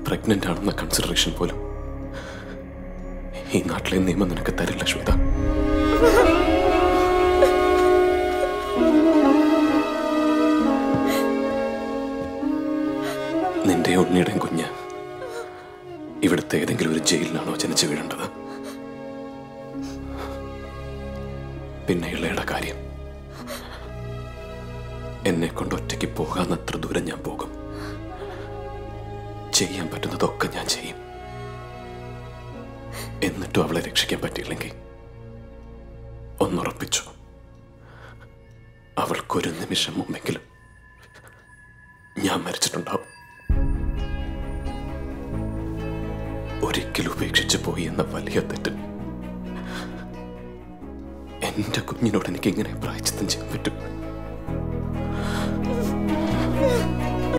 pregnant ആണെന്ന consideration പോലും ഈ നാട്ടിലെ നിയമം നിനക്ക് തരില്ല ശ്വേത നിന്റെ ഉണ്ണിയുടെയും കുഞ്ഞ് ഇവിടുത്തെ ഏതെങ്കിലും ഒരു ജയിലിലാണോ ജനിച്ചു വീഴേണ്ടത് പിന്നെ ഇളയുടെ കാര്യം എന്നെ കൊണ്ട് ഒറ്റയ്ക്ക് പോകാന്നത്ര ദൂരം ഞാൻ പോകും ചെയ്യാൻ പറ്റുന്നതൊക്കെ ഞാൻ ചെയ്യും എന്നിട്ടും അവളെ രക്ഷിക്കാൻ പറ്റിയില്ലെങ്കിൽ ഒന്നുറപ്പിച്ചു അവൾക്കൊരു നിമിഷം മുമ്പെങ്കിലും ഞാൻ മരിച്ചിട്ടുണ്ടാവും ഒരിക്കലും ഉപേക്ഷിച്ചു പോയി എന്ന വലിയ തെറ്റ് എന്റെ കുഞ്ഞിനോട് എനിക്ക് ഇങ്ങനെ പ്രായച്ചിത്തം ചെയ്യാൻ പറ്റും